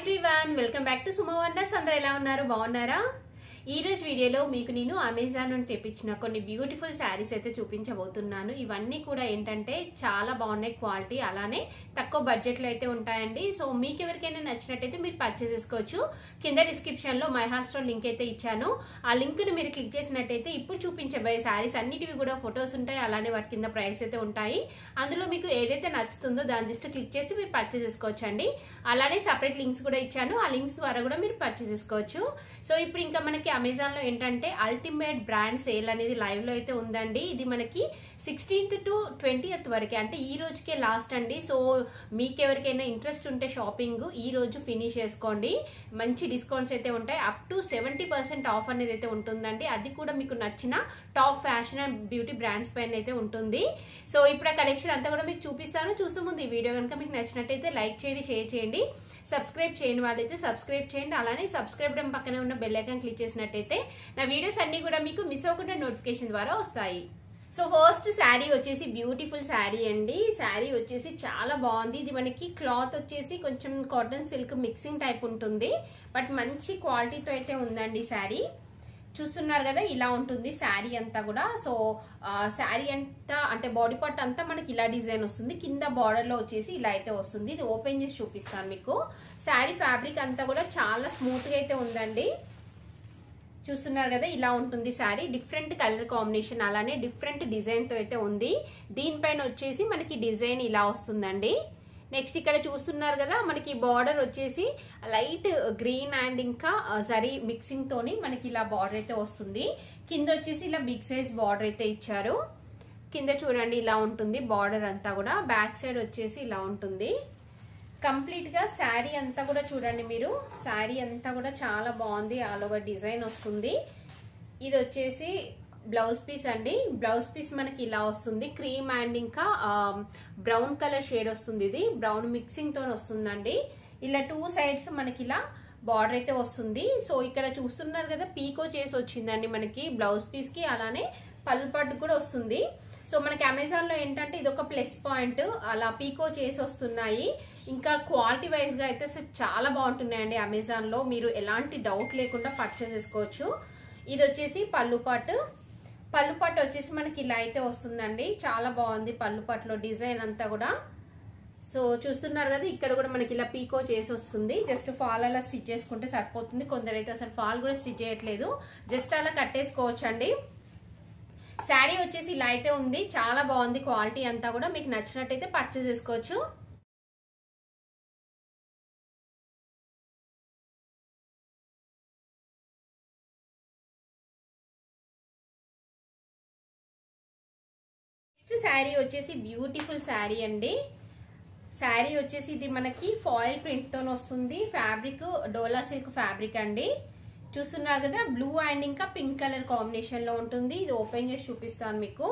everyone welcome back to Sumo Wonders అందరు ఎలా ఉన్నారు బాగున్నారా ఈ రోజు వీడియోలో మీకు నేను అమెజాన్ నుండి తెప్పించిన కొన్ని బ్యూటిఫుల్ శారీస్ అయితే చూపించబోతున్నాను ఇవన్నీ కూడా ఏంటంటే చాలా బాగున్నాయి క్వాలిటీ అలానే తక్కువ బడ్జెట్లో అయితే ఉంటాయండి సో మీకు ఎవరికైనా నచ్చినట్టయితే మీరు పర్చేస్ చేసుకోవచ్చు కింద డిస్క్రిప్షన్ లో మై హాస్టల్ లింక్ అయితే ఇచ్చాను ఆ లింక్ ని మీరు క్లిక్ చేసినట్టయితే ఇప్పుడు చూపించబోయే శారీస్ అన్నిటివి కూడా ఫొటోస్ ఉంటాయి అలానే వాటి కింద ప్రైస్ అయితే ఉంటాయి అందులో మీకు ఏదైతే నచ్చుతుందో దాన్ని జస్ట్ క్లిక్ చేసి మీరు పర్చేస్ చేసుకోవచ్చు అండి అలానే సపరేట్ లింక్స్ కూడా ఇచ్చాను ఆ లింక్స్ ద్వారా కూడా మీరు పర్చేస్ చేసుకోవచ్చు సో ఇప్పుడు ఇంకా మనకి అమెజాన్ లో ఏంటంటే అల్టిమేట్ బ్రాండ్ సేల్ అనేది లైవ్ లో అయితే ఉందండి ఇది మనకి సిక్స్టీన్త్ టు ట్వంటీయత్ వరకే అంటే ఈ రోజుకే లాస్ట్ అండి సో మీకు ఎవరికైనా ఇంట్రెస్ట్ ఉంటే షాపింగ్ ఈ రోజు ఫినిష్ చేసుకోండి మంచి డిస్కౌంట్స్ అయితే ఉంటాయి up to seventy percent off అనేది అయితే ఉంటుందండి అది కూడా మీకు నచ్చిన top fashion and beauty brands పైన అయితే ఉంటుంది సో ఇప్పుడు ఆ కలెక్షన్ అంతా కూడా మీకు చూపిస్తాను చూసే ముందు ఈ వీడియో కనుక మీకు నచ్చినట్టయితే లైక్ చేయండి షేర్ చేయండి సబ్స్క్రైబ్ చేయని వాళ్ళైతే సబ్స్క్రైబ్ చేయండి అలానే సబ్స్క్రైబ్ పక్కనే ఉన్న బెల్ ఐకాన్ క్లిక్ చేసినట్టయితే నా వీడియోస్ అన్ని కూడా మీకు మిస్ అవ్వకుండా నోటిఫికేషన్ ద్వారా వస్తాయి సో ఫస్ట్ శారీ వచ్చేసి బ్యూటిఫుల్ శారీ అండి శారీ వచ్చేసి చాలా బాగుంది ఇది మనకి క్లాత్ వచ్చేసి కొంచెం కాటన్ సిల్క్ మిక్సింగ్ టైప్ ఉంటుంది బట్ మంచి క్వాలిటీతో అయితే ఉందండి శారీ చూస్తున్నారు కదా ఇలా ఉంటుంది శారీ అంతా కూడా సో శారీ అంతా అంటే బాడీ పార్ట్ అంతా మనకి ఇలా డిజైన్ వస్తుంది కింద బార్డర్లో వచ్చేసి ఇలా అయితే వస్తుంది ఇది ఓపెన్ చేసి చూపిస్తాను మీకు శారీ ఫ్యాబ్రిక్ అంతా కూడా చాలా స్మూత్గా అయితే ఉందండి చూస్తున్నారు కదా ఇలా ఉంటుంది శారీ డిఫరెంట్ కలర్ కాంబినేషన్ అలానే డిఫరెంట్ డిజైన్తో అయితే ఉంది దీనిపైన వచ్చేసి మనకి డిజైన్ ఇలా వస్తుందండి నెక్స్ట్ ఇక్కడ చూస్తున్నారు కదా మనకి బార్డర్ వచ్చేసి లైట్ గ్రీన్ అండ్ ఇంకా జరీ మిక్సింగ్ తోని మనకి ఇలా బార్డర్ అయితే వస్తుంది కింద వచ్చేసి ఇలా బిగ్ సైజ్ బార్డర్ అయితే ఇచ్చారు కింద చూడండి ఇలా ఉంటుంది బార్డర్ అంతా కూడా బ్యాక్ సైడ్ వచ్చేసి ఇలా ఉంటుంది కంప్లీట్ గా శారీ అంతా కూడా చూడండి మీరు శారీ అంతా కూడా చాలా బాగుంది ఆల్ ఓవర్ డిజైన్ వస్తుంది ఇది వచ్చేసి బ్లౌజ్ పీస్ అండి బ్లౌజ్ పీస్ మనకి ఇలా వస్తుంది క్రీమ్ అండ్ ఇంకా బ్రౌన్ కలర్ షేడ్ వస్తుంది ఇది బ్రౌన్ మిక్సింగ్ తో వస్తుందండి ఇలా టూ సైడ్స్ మనకి ఇలా బార్డర్ అయితే వస్తుంది సో ఇక్కడ చూస్తున్నారు కదా పీకో చేసి వచ్చిందండి మనకి బ్లౌజ్ పీస్ కి అలానే పళ్ళు పట్టు కూడా వస్తుంది సో మనకి అమెజాన్ లో ఏంటంటే ఇది ఒక ప్లస్ పాయింట్ అలా పీకో చేసి వస్తున్నాయి ఇంకా క్వాలిటీ వైజ్ గా అయితే చాలా బాగుంటున్నాయండి అమెజాన్ లో మీరు ఎలాంటి డౌట్ లేకుండా పర్చేస్ చేసుకోవచ్చు ఇది వచ్చేసి పళ్ళు పాటు పళ్ళు పట్టు వచ్చేసి మనకి ఇలా అయితే వస్తుందండి చాలా బాగుంది పళ్ళు పట్టులో డిజైన్ అంతా కూడా సో చూస్తున్నారు కదా ఇక్కడ కూడా మనకి ఇలా పీకో చేసి వస్తుంది జస్ట్ ఫాల్ అలా స్టిచ్ చేసుకుంటే సరిపోతుంది కొందరైతే అసలు ఫాల్ కూడా స్టిచ్ చేయట్లేదు జస్ట్ అలా కట్టేసుకోవచ్చు అండి శారీ వచ్చేసి ఇలా అయితే ఉంది చాలా బాగుంది క్వాలిటీ అంతా కూడా మీకు నచ్చినట్టయితే పర్చేస్ చేసుకోవచ్చు నెక్స్ట్ శారీ వచ్చేసి బ్యూటిఫుల్ శారీ అండి శారీ వచ్చేసి ఇది మనకి ఫాయిల్ ప్రింట్తో వస్తుంది ఫ్యాబ్రిక్ డోలా సిల్క్ ఫ్యాబ్రిక్ అండి చూస్తున్నారు కదా బ్లూ అండ్ ఇంకా పింక్ కలర్ కాంబినేషన్లో ఉంటుంది ఇది ఓపెన్ చేసి చూపిస్తాను మీకు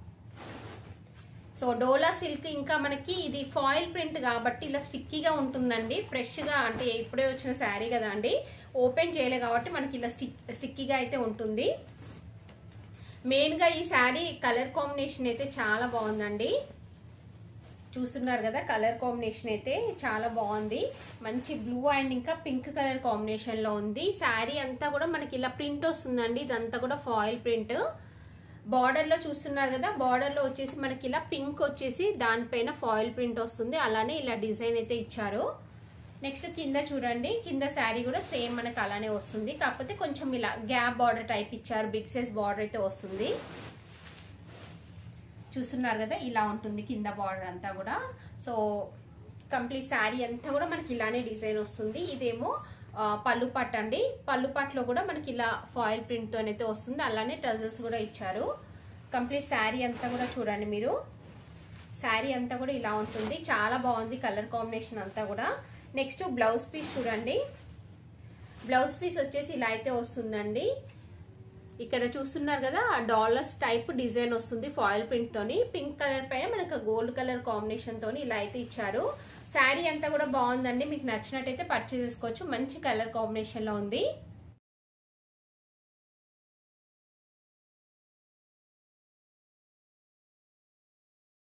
సో డోలా సిల్క్ ఇంకా మనకి ఇది ఫాయిల్ ప్రింట్ కాబట్టి ఇలా స్టిక్కీగా ఉంటుందండి ఫ్రెష్గా అంటే ఇప్పుడే వచ్చిన శారీ కదా అండి ఓపెన్ చేయలే కాబట్టి మనకి ఇలా స్టిక్ స్టిక్కీగా అయితే ఉంటుంది మెయిన్గా ఈ శారీ కలర్ కాంబినేషన్ అయితే చాలా బాగుందండి చూస్తున్నారు కదా కలర్ కాంబినేషన్ అయితే చాలా బాగుంది మంచి బ్లూ అండ్ ఇంకా పింక్ కలర్ కాంబినేషన్లో ఉంది శారీ అంతా కూడా మనకి ఇలా ప్రింట్ వస్తుందండి ఇదంతా కూడా ఫాయిల్ ప్రింట్ బార్డర్లో చూస్తున్నారు కదా బార్డర్లో వచ్చేసి మనకి ఇలా పింక్ వచ్చేసి దానిపైన ఫాయిల్ ప్రింట్ వస్తుంది అలానే ఇలా డిజైన్ అయితే ఇచ్చారు నెక్స్ట్ కింద చూడండి కింద శారీ కూడా సేమ్ మనకు అలానే వస్తుంది కాకపోతే కొంచెం ఇలా గ్యాప్ బార్డర్ టైప్ ఇచ్చారు బిగ్ సైజ్ బార్డర్ అయితే వస్తుంది చూస్తున్నారు కదా ఇలా ఉంటుంది కింద బార్డర్ అంతా కూడా సో కంప్లీట్ శారీ అంతా కూడా మనకి ఇలానే డిజైన్ వస్తుంది ఇదేమో పళ్ళు పట్టు అండి పళ్ళు పట్టులో కూడా మనకి ఇలా ఫాయిల్ ప్రింట్తో అయితే వస్తుంది అలానే టజల్స్ కూడా ఇచ్చారు కంప్లీట్ శారీ అంతా కూడా చూడండి మీరు శారీ అంతా కూడా ఇలా ఉంటుంది చాలా బాగుంది కలర్ కాంబినేషన్ అంతా కూడా నెక్స్ట్ బ్లౌజ్ పీస్ చూడండి బ్లౌజ్ పీస్ వచ్చేసి ఇలా అయితే వస్తుందండి ఇక్కడ చూస్తున్నారు కదా డాలర్స్ టైప్ డిజైన్ వస్తుంది ఫాయిల్ ప్రింట్ తోని పింక్ కలర్ పైన మనకు గోల్డ్ కలర్ కాంబినేషన్ తోని ఇలా అయితే ఇచ్చారు శారీ అంతా కూడా బాగుందండి మీకు నచ్చినట్టయితే పర్చేస్ చేసుకోవచ్చు మంచి కలర్ కాంబినేషన్ లో ఉంది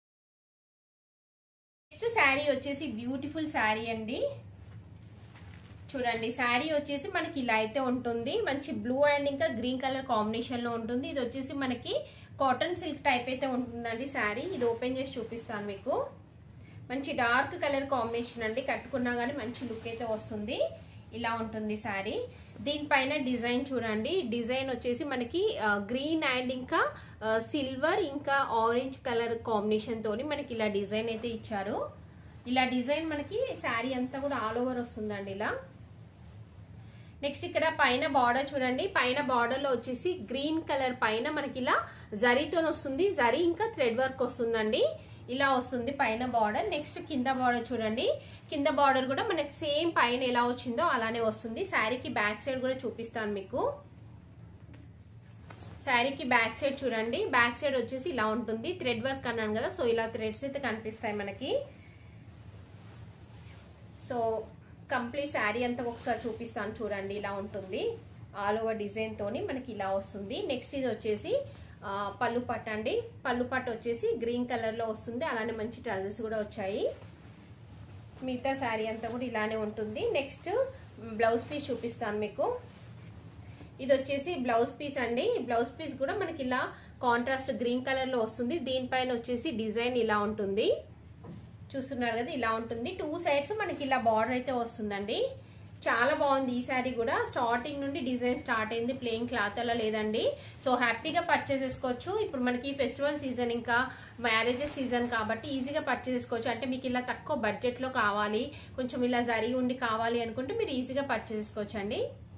నెక్స్ట్ శారీ వచ్చేసి బ్యూటిఫుల్ శారీ అండి చూడండి శారీ వచ్చేసి మనకి ఇలా అయితే ఉంటుంది మంచి బ్లూ అండ్ ఇంకా గ్రీన్ కలర్ కాంబినేషన్ లో ఉంటుంది ఇది వచ్చేసి మనకి కాటన్ సిల్క్ టైప్ అయితే ఉంటుందండి శారీ ఇది ఓపెన్ చేసి చూపిస్తాను మీకు మంచి డార్క్ కలర్ కాంబినేషన్ అండి కట్టుకున్నా కానీ మంచి లుక్ అయితే వస్తుంది ఇలా ఉంటుంది శారీ దీనిపైన డిజైన్ చూడండి డిజైన్ వచ్చేసి మనకి గ్రీన్ అండ్ ఇంకా సిల్వర్ ఇంకా ఆరెంజ్ కలర్ కాంబినేషన్ తోని మనకి ఇలా డిజైన్ అయితే ఇచ్చారు ఇలా డిజైన్ మనకి శారీ అంతా కూడా ఆల్ ఓవర్ వస్తుందండి ఇలా నెక్స్ట్ ఇక్కడ పైన బార్డర్ చూడండి పైన బార్డర్ లో వచ్చేసి గ్రీన్ కలర్ పైన మనకి ఇలా జరీతో వస్తుంది జరీ ఇంకా థ్రెడ్ వర్క్ వస్తుందండి ఇలా వస్తుంది పైన బార్డర్ నెక్స్ట్ కింద బార్డర్ చూడండి కింద బార్డర్ కూడా మనకి సేమ్ పైన ఎలా వచ్చిందో అలానే వస్తుంది శారీకి బ్యాక్ సైడ్ కూడా చూపిస్తాను మీకు శారీకి బ్యాక్ సైడ్ చూడండి బ్యాక్ సైడ్ వచ్చేసి ఇలా ఉంటుంది థ్రెడ్ వర్క్ అన్నాను కదా సో ఇలా థ్రెడ్స్ అయితే కనిపిస్తాయి మనకి సో కంప్లీట్ శారీ అంతా ఒకసారి చూపిస్తాను చూడండి ఇలా ఉంటుంది ఆల్ ఓవర్ డిజైన్ తోని మనకి ఇలా వస్తుంది నెక్స్ట్ ఇది వచ్చేసి పళ్ళు పట్టు అండి పళ్ళు పట్టు వచ్చేసి గ్రీన్ కలర్ లో వస్తుంది అలానే మంచి ట్రజెస్ కూడా వచ్చాయి మిగతా శారీ అంతా కూడా ఇలానే ఉంటుంది నెక్స్ట్ బ్లౌజ్ పీస్ చూపిస్తాను మీకు ఇది వచ్చేసి బ్లౌజ్ పీస్ అండి బ్లౌజ్ పీస్ కూడా మనకి ఇలా కాంట్రాస్ట్ గ్రీన్ కలర్ లో వస్తుంది దీనిపైన వచ్చేసి డిజైన్ ఇలా ఉంటుంది చూస్తున్నారు కదా ఇలా ఉంటుంది టూ సైడ్స్ మనకి ఇలా బార్డర్ అయితే వస్తుందండి చాలా బాగుంది ఈ శారీ కూడా స్టార్టింగ్ నుండి డిజైన్ స్టార్ట్ అయింది ప్లెయిన్ క్లాత్ అలా లేదండి సో హ్యాపీగా పర్చేస్ చేసుకోవచ్చు ఇప్పుడు మనకి ఫెస్టివల్ సీజన్ ఇంకా మ్యారేజెస్ సీజన్ కాబట్టి ఈజీగా పర్చేస్ చేసుకోవచ్చు అంటే మీకు ఇలా తక్కువ బడ్జెట్లో కావాలి కొంచెం ఇలా జరి ఉండి కావాలి అనుకుంటే మీరు ఈజీగా పర్చేస్ చేసుకోవచ్చు అండి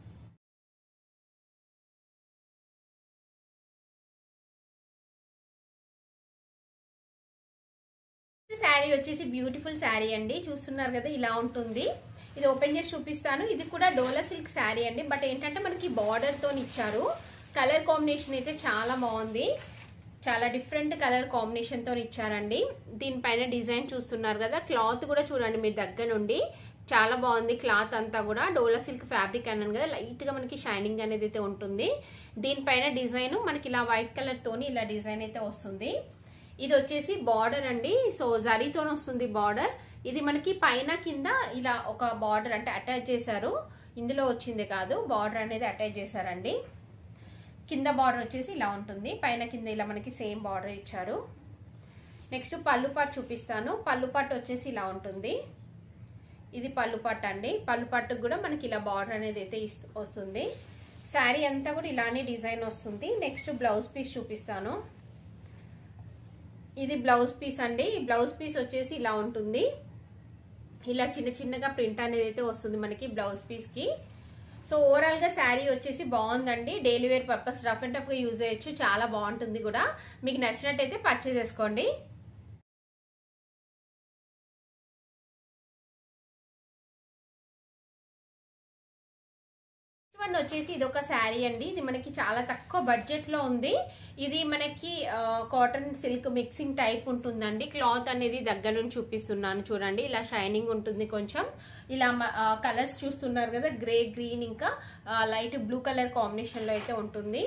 శారీ వచ్చేసి బ్యూటిఫుల్ శారీ అండి చూస్తున్నారు కదా ఇలా ఉంటుంది ఇది ఓపెన్ చేసి చూపిస్తాను ఇది కూడా డోలా సిల్క్ శారీ అండి బట్ ఏంటంటే మనకి బార్డర్ తో ఇచ్చారు కలర్ కాంబినేషన్ అయితే చాలా బాగుంది చాలా డిఫరెంట్ కలర్ కాంబినేషన్ తో ఇచ్చారండి దీనిపైన డిజైన్ చూస్తున్నారు కదా క్లాత్ కూడా చూడండి మీరు దగ్గర నుండి చాలా బాగుంది క్లాత్ అంతా కూడా డోలా సిల్క్ ఫ్యాబ్రిక్ అన్నాను కదా లైట్ గా మనకి షైనింగ్ అనేది అయితే ఉంటుంది దీనిపైన డిజైన్ మనకి ఇలా వైట్ కలర్ తోని ఇలా డిజైన్ అయితే వస్తుంది ఇది వచ్చేసి బార్డర్ అండి సో జరీతో వస్తుంది బార్డర్ ఇది మనకి పైన కింద ఇలా ఒక బార్డర్ అంటే అటాచ్ చేశారు ఇందులో వచ్చింది కాదు బార్డర్ అనేది అటాచ్ చేశారండి కింద బార్డర్ వచ్చేసి ఇలా ఉంటుంది పైన కింద ఇలా మనకి సేమ్ బార్డర్ ఇచ్చారు నెక్స్ట్ పళ్ళు పట్టు చూపిస్తాను పళ్ళు పట్టు వచ్చేసి ఇలా ఉంటుంది ఇది పళ్ళు పట్టు అండి పళ్ళు పట్టుకు కూడా మనకి ఇలా బార్డర్ అనేది అయితే వస్తుంది శారీ అంతా కూడా ఇలానే డిజైన్ వస్తుంది నెక్స్ట్ బ్లౌజ్ పీస్ చూపిస్తాను ఇది బ్లౌజ్ పీస్ అండి ఈ బ్లౌజ్ పీస్ వచ్చేసి ఇలా ఉంటుంది ఇలా చిన్న చిన్నగా ప్రింట్ అనేది అయితే వస్తుంది మనకి బ్లౌజ్ పీస్ కి సో ఓవరాల్ గా శారీ వచ్చేసి బాగుందండి daily wear purpose rough and tough గా యూజ్ చేయొచ్చు చాలా బాగుంటుంది కూడా మీకు నచ్చినట్టయితే పర్చేజ్ చేసుకోండి వన్ వచ్చేసి ఇది ఒక శారీ అండి ఇది మనకి చాలా తక్కువ బడ్జెట్ లో ఉంది ఇది మనకి కాటన్ సిల్క్ మిక్సింగ్ టైప్ ఉంటుందండి క్లాత్ అనేది దగ్గర నుంచి చూపిస్తున్నాను చూడండి ఇలా షైనింగ్ ఉంటుంది కొంచెం ఇలా కలర్స్ చూస్తున్నారు కదా గ్రే గ్రీన్ ఇంకా లైట్ బ్లూ కలర్ కాంబినేషన్ లో అయితే ఉంటుంది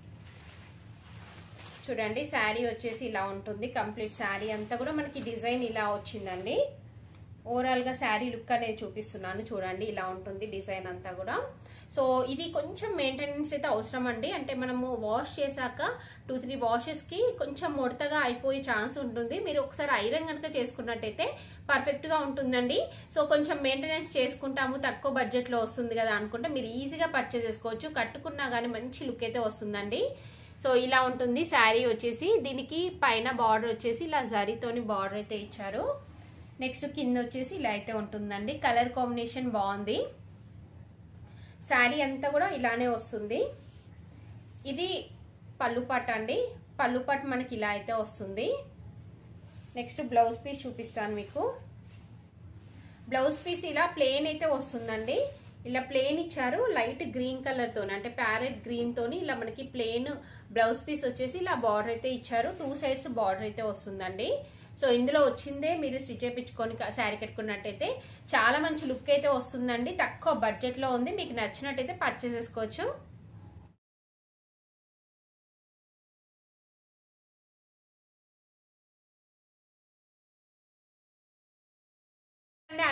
చూడండి శారీ వచ్చేసి ఇలా ఉంటుంది కంప్లీట్ శారీ అంతా కూడా మనకి డిజైన్ ఇలా వచ్చిందండి ఓవరాల్ గా శారీ లుక్ అనేది చూపిస్తున్నాను చూడండి ఇలా ఉంటుంది డిజైన్ అంతా కూడా సో ఇది కొంచెం మెయింటెనెన్స్ అయితే అవసరం అండి అంటే మనము వాష్ చేశాక టూ త్రీ వాషెస్కి కొంచెం ముడతగా అయిపోయే ఛాన్స్ ఉంటుంది మీరు ఒకసారి ఐరన్ కనుక చేసుకున్నట్టయితే పర్ఫెక్ట్గా ఉంటుందండి సో కొంచెం మెయింటెనెన్స్ చేసుకుంటాము తక్కువ బడ్జెట్లో వస్తుంది కదా అనుకుంటే మీరు ఈజీగా పర్చేస్ చేసుకోవచ్చు కట్టుకున్నా కానీ మంచి లుక్ అయితే వస్తుందండి సో ఇలా ఉంటుంది శారీ వచ్చేసి దీనికి పైన బార్డర్ వచ్చేసి ఇలా జరీతోని బార్డర్ అయితే ఇచ్చారు నెక్స్ట్ కింద వచ్చేసి ఇలా అయితే ఉంటుందండి కలర్ కాంబినేషన్ బాగుంది శారీ అంతా కూడా ఇలానే వస్తుంది ఇది పళ్ళు పట్టు అండి పళ్ళు పట్టు మనకి ఇలా అయితే వస్తుంది నెక్స్ట్ బ్లౌజ్ పీస్ చూపిస్తాను మీకు బ్లౌజ్ పీస్ ఇలా ప్లేన్ అయితే వస్తుందండి ఇలా ప్లేన్ ఇచ్చారు లైట్ గ్రీన్ కలర్ తోని అంటే ప్యారెట్ గ్రీన్ తోని ఇలా మనకి ప్లేన్ బ్లౌజ్ పీస్ వచ్చేసి ఇలా బార్డర్ అయితే ఇచ్చారు టూ సైడ్స్ బార్డర్ అయితే వస్తుందండి సో ఇందులో వచ్చిందే మీరు స్టిచ్ చేయించుకొని శారీ కట్టుకున్నట్టయితే చాలా మంచి లుక్ అయితే వస్తుందండి తక్కువ బడ్జెట్ లో ఉంది మీకు నచ్చినట్టయితే పర్చేస్ చేసుకోవచ్చు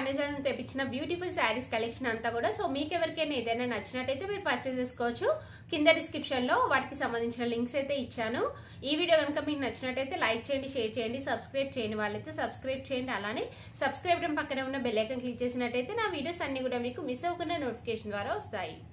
అమెజాన్ నుంచి తెప్పించిన బ్యూటిఫుల్ శారీస్ కలెక్షన్ అంతా కూడా సో మీకు ఎవరికైనా ఏదైనా నచ్చినట్టయితే మీరు పర్చేస్ చేసుకోవచ్చు కింద డిస్క్రిప్షన్ లో వాటికి సంబంధించిన లింక్స్ అయితే ఇచ్చాను ఈ వీడియో కనుక మీకు నచ్చినట్టయితే లైక్ చేయండి షేర్ చేయండి సబ్స్క్రైబ్ చేయని వాళ్ళైతే సబ్స్క్రైబ్ చేయండి అలానే సబ్స్క్రైబ్ పక్కన ఉన్న బెల్ ఐకాన్ క్లిక్ చేసినట్టయితే నా వీడియోస్ అన్ని కూడా మీకు మిస్ అవ్వకుండా నోటిఫికేషన్ ద్వారా వస్తాయి